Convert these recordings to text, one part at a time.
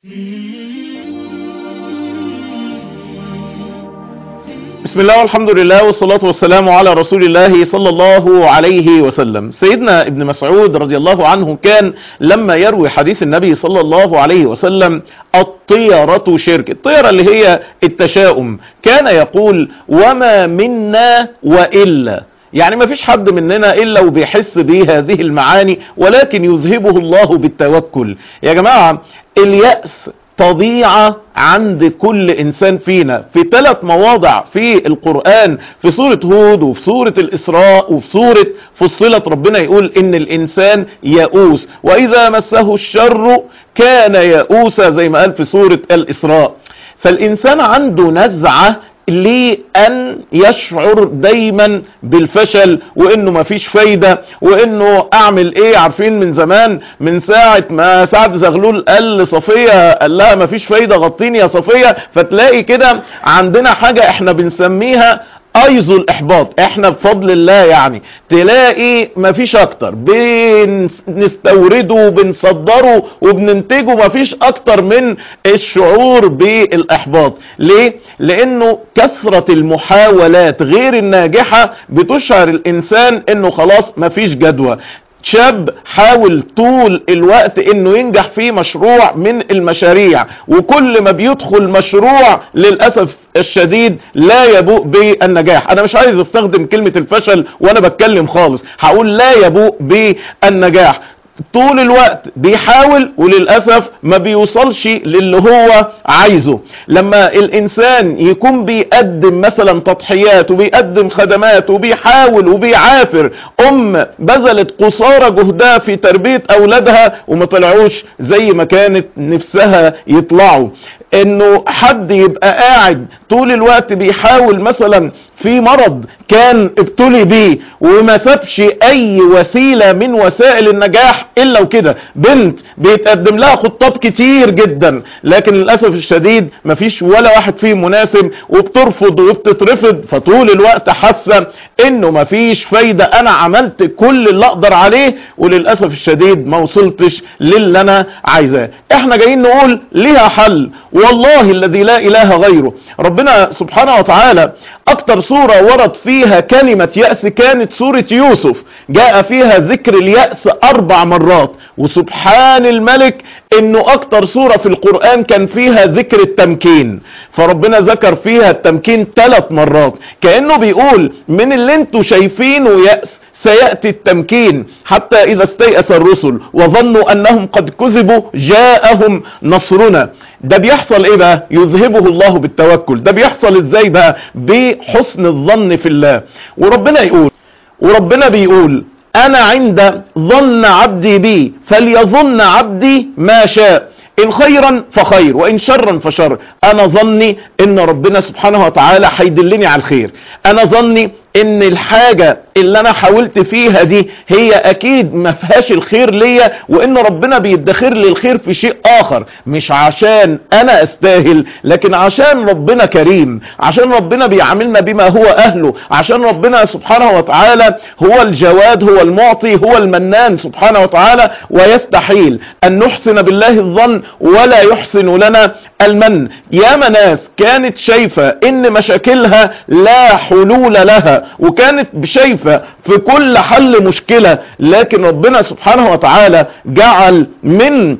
بسم الله والحمد لله والصلاة والسلام على رسول الله صلى الله عليه وسلم سيدنا ابن مسعود رضي الله عنه كان لما يروي حديث النبي صلى الله عليه وسلم الطيرة شرك الطيرة اللي هي التشاؤم كان يقول وما منا وإلا يعني ما فيش حد مننا إلا وبيحس بهذه المعاني ولكن يذهبه الله بالتوكل يا جماعة اليأس طبيعة عند كل انسان فينا في ثلاث مواضع في القرآن في سورة هود وفي سورة الاسراء وفي سورة فصلت ربنا يقول ان الانسان يئوس واذا مسه الشر كان يئوسا زي ما قال في سورة الاسراء فالانسان عنده نزعة لأن يشعر دايما بالفشل وانه مفيش فايدة وانه اعمل ايه عارفين من زمان من ساعة ما سعد زغلول قال لصفية قال لها مفيش فايدة غطيني يا صفية فتلاقي كده عندنا حاجة احنا بنسميها ايزو الاحباط احنا بفضل الله يعني تلاقي مفيش اكتر بنستورده وبنصدره وبننتجه مفيش اكتر من الشعور بالاحباط ليه لانه كثرة المحاولات غير الناجحة بتشعر الانسان انه خلاص مفيش جدوى شاب حاول طول الوقت انه ينجح في مشروع من المشاريع وكل ما بيدخل مشروع للأسف الشديد لا يبوء بالنجاح انا مش عايز استخدم كلمة الفشل وانا بتكلم خالص هقول لا يبوء بالنجاح طول الوقت بيحاول وللأسف ما بيوصلش للي هو عايزه لما الإنسان يكون بيقدم مثلا تضحيات وبيقدم خدمات وبيحاول وبيعافر أم بذلت قصارى جهدها في تربية أولادها وما طلعوش زي ما كانت نفسها يطلعوا انه حد يبقى قاعد طول الوقت بيحاول مثلا في مرض كان ابتلي بيه وما سابش اي وسيلة من وسائل النجاح الا وكده بنت بيتقدم لها خطاب كتير جدا لكن للأسف الشديد مفيش ولا واحد فيهم مناسب وبترفض وبتترفض فطول الوقت حاسة انه مفيش فايدة انا عملت كل اللي اقدر عليه وللأسف الشديد ما وصلتش للي انا عايزاه احنا جايين نقول ليها حل والله الذي لا اله غيره ربنا سبحانه وتعالى اكتر سورة ورد فيها كلمة يأس كانت سورة يوسف جاء فيها ذكر اليأس اربع مرات وسبحان الملك انه اكتر سورة في القرآن كان فيها ذكر التمكين فربنا ذكر فيها التمكين ثلاث مرات كأنه بيقول من اللي انتوا شايفينه يأس سيأتي التمكين حتى إذا استيأس الرسل وظنوا أنهم قد كذبوا جاءهم نصرنا ده بيحصل ايه بقى يذهبه الله بالتوكل ده بيحصل ازاي بقى بحسن الظن في الله وربنا يقول وربنا بيقول انا عند ظن عبدي بي فليظن عبدي ما شاء ان خيرا فخير وان شرا فشر انا ظني ان ربنا سبحانه وتعالى هيدلني على الخير انا ظني ان الحاجة اللي انا حاولت فيها دي هي اكيد ما فيهاش الخير ليا وان ربنا بيدخر لي الخير في شيء اخر مش عشان انا استاهل لكن عشان ربنا كريم عشان ربنا بيعاملنا بما هو اهله عشان ربنا سبحانه وتعالى هو الجواد هو المعطي هو المنان سبحانه وتعالى ويستحيل ان نحسن بالله الظن ولا يحسن لنا المن يا ناس كانت شايفة ان مشاكلها لا حلول لها وكانت شايفة في كل حل مشكلة لكن ربنا سبحانه وتعالى جعل من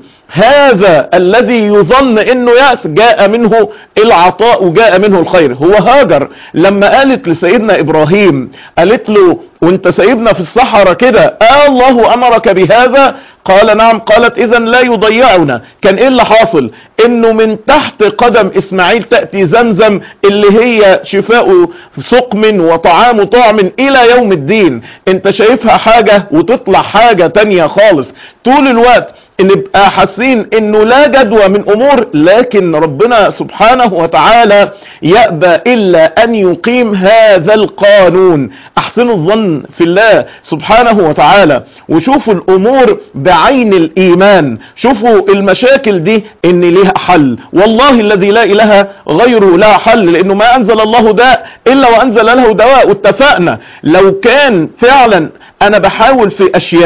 هذا الذي يظن انه يأس جاء منه العطاء وجاء منه الخير هو هاجر لما قالت لسيدنا ابراهيم قالت له وانت سايبنا في الصحراء كده آه الله امرك بهذا قال نعم قالت اذا لا يضيعنا كان ايه اللي حاصل انه من تحت قدم اسماعيل تأتي زمزم اللي هي شفاء سقم وطعام طعم الى يوم الدين انت شايفها حاجة وتطلع حاجة تانية خالص طول الوقت نبقى حاسين انه لا جدوى من امور لكن ربنا سبحانه وتعالى يأبى الا ان يقيم هذا القانون احسنوا الظن في الله سبحانه وتعالى وشوفوا الامور بعين الايمان شوفوا المشاكل دي ان ليها حل والله الذي لا اله غيره لا حل لانه ما انزل الله داء الا وانزل له دواء واتفقنا لو كان فعلا انا بحاول في اشياء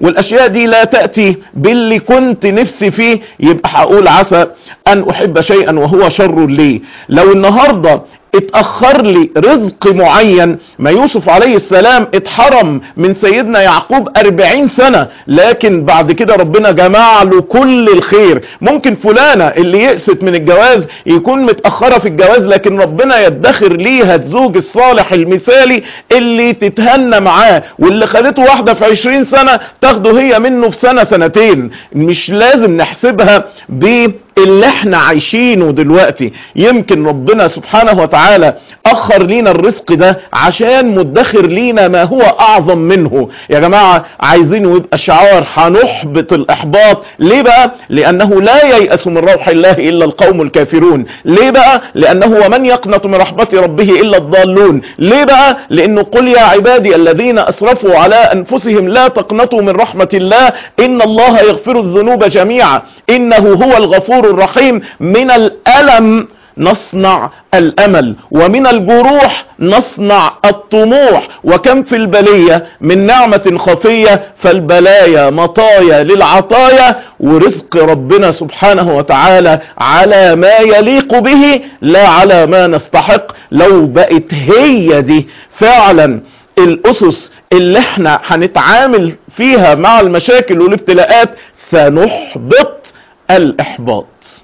والاشياء دي لا تأتي باللي كنت نفسي فيه يبقى هقول عسى ان احب شيئا وهو شر لي لو النهاردة اتأخر لي رزق معين ما يوسف عليه السلام اتحرم من سيدنا يعقوب اربعين سنة لكن بعد كده ربنا جمع له كل الخير ممكن فلانة اللي يأست من الجواز يكون متأخرة في الجواز لكن ربنا يدخر ليها الزوج الصالح المثالي اللي تتهنى معاه واللي خدته واحدة في عشرين سنة تاخده هي منه في سنة سنتين مش لازم نحسبها ب اللي احنا عايشينه دلوقتي يمكن ربنا سبحانه وتعالى اخر لينا الرزق ده عشان مدخر لينا ما هو اعظم منه يا جماعة عايزينه يبقى شعار هنحبط الاحباط ليه بقى لانه لا ييأس من روح الله الا القوم الكافرون ليه بقى لانه ومن يقنط من رحمة ربه الا الضالون ليه بقى لانه قل يا عبادي الذين اسرفوا على انفسهم لا تقنطوا من رحمة الله ان الله يغفر الذنوب جميعا انه هو الغفور الرحيم من الالم نصنع الامل ومن الجروح نصنع الطموح وكم في البلية من نعمة خفية فالبلايا مطايا للعطايا ورزق ربنا سبحانه وتعالى على ما يليق به لا على ما نستحق لو بقت هي دي فعلا الاسس اللي احنا هنتعامل فيها مع المشاكل والابتلاءات سنحبط الاحباط